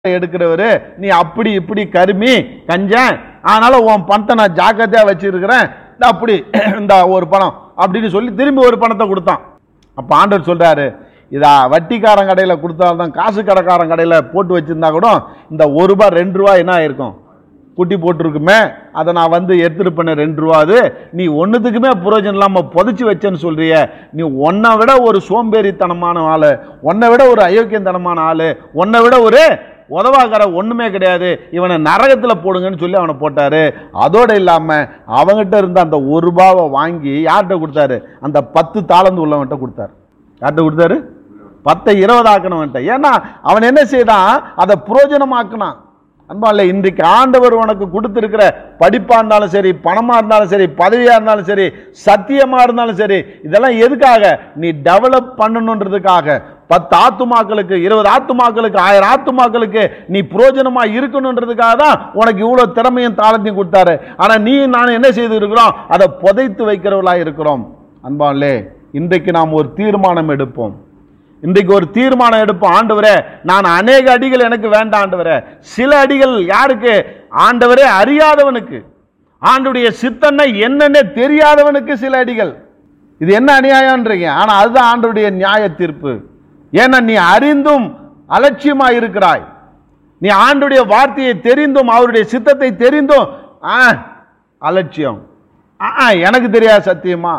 எடுக்கிறவரு நீ அப்படி இப்படி கருமி கஞ்சன் அதனால உன் பணத்தை நான் ஜாக்கிரதையா வச்சிருக்கிறேன் இந்த அப்படி இந்த ஒரு பணம் அப்படின்னு சொல்லி திரும்பி ஒரு பணத்தை கொடுத்தான் அப்ப ஆண்டவர் சொல்றாரு இதா வட்டிக்காரன் கடையில கொடுத்தால்தான் காசு கடைக்காரன் கடையில போட்டு வச்சிருந்தா கூட இந்த ஒரு ரூபாய் ரெண்டு ரூபாய் என்ன ஆயிருக்கும் குட்டி போட்டிருக்குமே அதை நான் வந்து எடுத்துட்டு பண்ண ரெண்டு ரூபா அது நீ ஒன்றுத்துக்குமே பிரயோஜனம் இல்லாமல் புதைச்சி வச்சேன்னு சொல்றிய நீ உன்னை விட ஒரு சோம்பேறித்தனமான ஆளு உன்னை விட ஒரு அயோக்கியத்தனமான ஆளு உன்னை விட ஒரு உதவாக்கார ஒண்ணுமே கிடையாது இவனை நரகத்துல போடுங்கன்னு சொல்லி அவனை போட்டாரு அதோட இல்லாம அவங்ககிட்ட இருந்த அந்த ஒரு ரூபாவை வாங்கி யார்கிட்ட கொடுத்தாரு அந்த பத்து தாளந்து உள்ளவன்கிட்ட கொடுத்தாரு யார்கிட்ட கொடுத்தாரு பத்தை இருபதாக்கணும்ட்ட ஏன்னா அவன் என்ன செய்தான் அதை புரோஜனமாக்குனான் அன்பால இன்றைக்கு ஆண்டவர் உனக்கு கொடுத்திருக்கிற படிப்பா இருந்தாலும் சரி பணமா இருந்தாலும் சரி பதவியா இருந்தாலும் சரி சத்தியமா இருந்தாலும் சரி இதெல்லாம் எதுக்காக நீ டெவலப் பண்ணணுன்றதுக்காக பத்து ஆத்துமாக்களுக்கு இருபது ஆத்துமாக்களுக்கு ஆயிரம் ஆத்துமாக்களுக்கு நீ புரோஜனமா இருக்கணுன்றதுக்காக தான் உனக்கு இவ்வளவு திறமையும் தாளத்தையும் கொடுத்தாரு ஆனா நீ நான் என்ன செய்து இருக்கிறோம் அதை புதைத்து வைக்கிறவர்களா இருக்கிறோம் அன்பாலே இன்றைக்கு நாம் ஒரு தீர்மானம் எடுப்போம் இன்றைக்கு ஒரு தீர்மானம் எடுப்போம் ஆண்டவரே நான் அநேக அடிகள் எனக்கு வேண்டாம் ஆண்டவரே சில அடிகள் யாருக்கு ஆண்டவரே அறியாதவனுக்கு ஆண்டுடைய சித்தனை என்னன்னே தெரியாதவனுக்கு சில அடிகள் இது என்ன அநியாயம்ன்றீங்க ஆனா அதுதான் ஆண்டவருடைய நியாய தீர்ப்பு ஏன்னா நீ அறிந்தும் அலட்சியமா இருக்கிறாய் நீ ஆண்டுடைய வார்த்தையை தெரிந்தும் அவருடைய சித்தத்தை தெரிந்தும் ஆ அலட்சியம் ஆ ஆ, எனக்கு தெரியாது சத்தியமா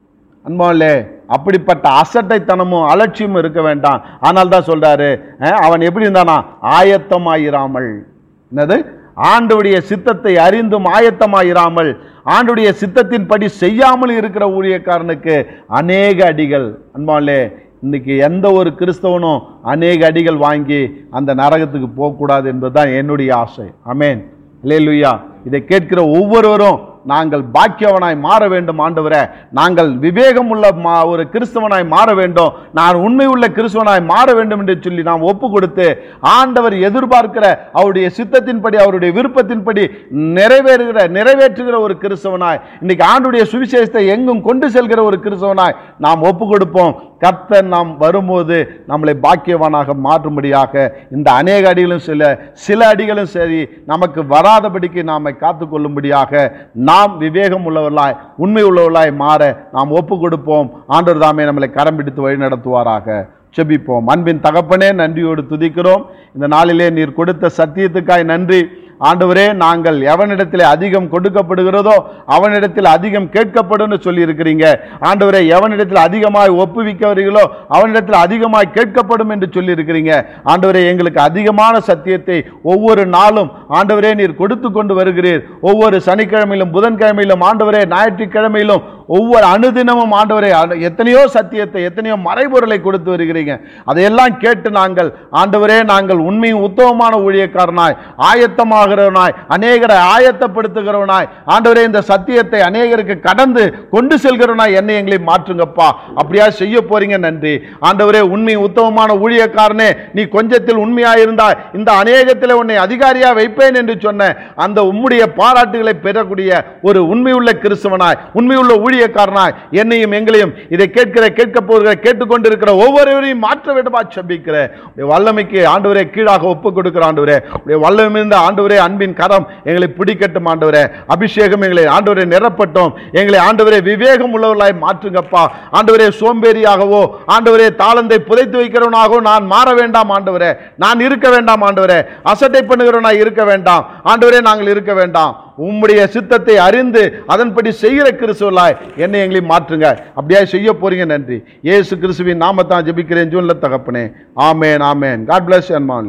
அன்பாலே அப்படிப்பட்ட அசட்டைத்தனமும் அலட்சியமும் இருக்க வேண்டாம் ஆனால் தான் சொல்றாரு அஹ், அவன் எப்படி இருந்தானா ஆயத்தமாயிராமல் என்னது ஆண்டுடைய சித்தத்தை அறிந்தும் ஆயத்தமாயிராமல் ஆண்டுடைய சித்தத்தின்படி செய்யாமல் இருக்கிற ஊழியக்காரனுக்கு அநேக அடிகள் அன்பாலே இன்னைக்கு எந்த ஒரு கிறிஸ்தவனும் அநேக அடிகள் வாங்கி அந்த நரகத்துக்கு போகக்கூடாது என்பதுதான் என்னுடைய ஆசை அமேன் லேலுயா இதை கேட்கிற ஒவ்வொருவரும் நாங்கள் பாக்கியவனாய் மாற வேண்டும் ஆண்டவரே நாங்கள் விவேகம் உள்ள மா- ஒரு கிறிஸ்தவனாய் மாற வேண்டும் நான் உண்மை உள்ள கிறிஸ்தவனாய் மாற வேண்டும் என்று சொல்லி நாம் ஒப்பு கொடுத்து ஆண்டவர் எதிர்பார்க்கிற அவருடைய சித்தத்தின்படி அவருடைய விருப்பத்தின்படி நிறைவேறுகிற நிறைவேற்றுகிற ஒரு கிறிஸ்தவனாய் இன்னைக்கு ஆண்டுடைய சுவிசேஷத்தை எங்கும் கொண்டு செல்கிற ஒரு கிறிஸ்தவனாய் நாம் ஒப்பு கொடுப்போம் கர்த்தர் நாம் வரும்போது நம்மளை பாக்கியவானாக மாற்றும்படியாக இந்த அநேக அடிகளும் சில சில அடிகளும் சரி நமக்கு வராதபடிக்கு நாம காத்துக்கொள்ளும்படியாக நாம் விவேகம் உள்ளவர்களாய் உண்மை உள்ளவர்களாய் மாற நாம் ஒப்பு கொடுப்போம் ஆண்டவர் தாமே நம்மளை கரம் பிடித்து வழி நடத்துவாராக செபிப்போம் அன்பின் தகப்பனே நன்றியோடு துதிக்கிறோம் இந்த நாளிலே நீர் கொடுத்த சத்தியத்துக்காய் நன்றி ஆண்டவரே நாங்கள் எவனிடத்தில் அதிகம் கொடுக்கப்படுகிறதோ அவனிடத்தில் அதிகம் கேட்கப்படும்னு சொல்லி இருக்கிறீங்க ஆண்டவரே எவனிடத்தில் அதிகமாய் ஒப்புவிக்கிறீர்களோ அவனிடத்தில் அதிகமாய் கேட்கப்படும் என்று சொல்லி இருக்கிறீங்க ஆண்டவரே எங்களுக்கு அதிகமான சத்தியத்தை ஒவ்வொரு நாளும் ஆண்டவரே நீர் கொடுத்து கொண்டு வருகிறீர் ஒவ்வொரு சனிக்கிழமையிலும் புதன்கிழமையிலும் ஆண்டவரே ஞாயிற்றுக்கிழமையிலும் ஒவ்வொரு அனுதினமும் ஆண்டவரே அனு- எத்தனையோ சத்தியத்தை எத்தனையோ மறைபொருளை கொடுத்து வருகிறீங்க அதையெல்லாம் கேட்டு நாங்கள் ஆண்டவரே நாங்கள் உண்மையும் உத்தமமான ஊழியக்காரனாய் ஆயத்தமாகிறவனாய் அநேகரை ஆயத்தப்படுத்துகிறவனாய் ஆண்டவரே இந்த சத்தியத்தை அநேகருக்கு கடந்து கொண்டு செல்கிறவனாய் என்னை எங்களை மாற்றுங்கப்பா அப்படியா செய்ய போறீங்க நன்றி ஆண்டவரே உண்மை உத்தமமான ஊழியக்காரனே நீ கொஞ்சத்தில் உண்மையாயிருந்தாய் இந்த அநேகத்தில் உன்னை அதிகாரியா வைப்பேன் என்று சொன்ன அந்த உம்முடைய பாராட்டுகளை பெறக்கூடிய ஒரு உண்மையுள்ள கிறிஸ்தவனாய் உண்மையுள்ள ஊழியக்காரனாய் என்னையும் எங்களையும் இதை கேட்கிற கேட்க போகிற கேட்டுக்கொண்டிருக்கிற ஒவ்வொருவரையும் மாற்ற வேண்டுமா செபிக்கிற உடைய வல்லமைக்கு ஆண்டவரே கீழாக ஒப்பு கொடுக்கிற ஆண்டவரே உடைய வல்லமை இருந்த ஆண்டவரே அன்பின் கரம் எங்களை பிடிக்கட்டும் ஆண்டவரே அபிஷேகம் எங்களை ஆண்டவரே நிரப்பட்டும் எங்களை ஆண்டவரே விவேகம் உள்ளவர்களாய் மாற்றுங்கப்பா ஆண்டவரே சோம்பேறியாகவோ ஆண்டவரே தாளந்தை புதைத்து வைக்கிறவனாகவோ நான் மாற வேண்டாம் ஆண்டவரே நான் இருக்க வேண்டாம் ஆண்டவரே அசட்டை பண்ணுகிறவனாய் இருக்க வேண்டாம் ஆண்டவரே நாங்கள் இருக்க வேண்டாம் உம்முடைய சித்தத்தை அறிந்து அதன்படி செய்கிற கிறிஸ்துவலாய் என்னை எங்களையும் மாற்றுங்க அப்படியே செய்ய போறீங்க நன்றி இயேசு கிறிஸ்துவின் நாமத்தான் ஜெபிக்கிறேன் ஜூன்ல தகப்பனே amen amen God bless and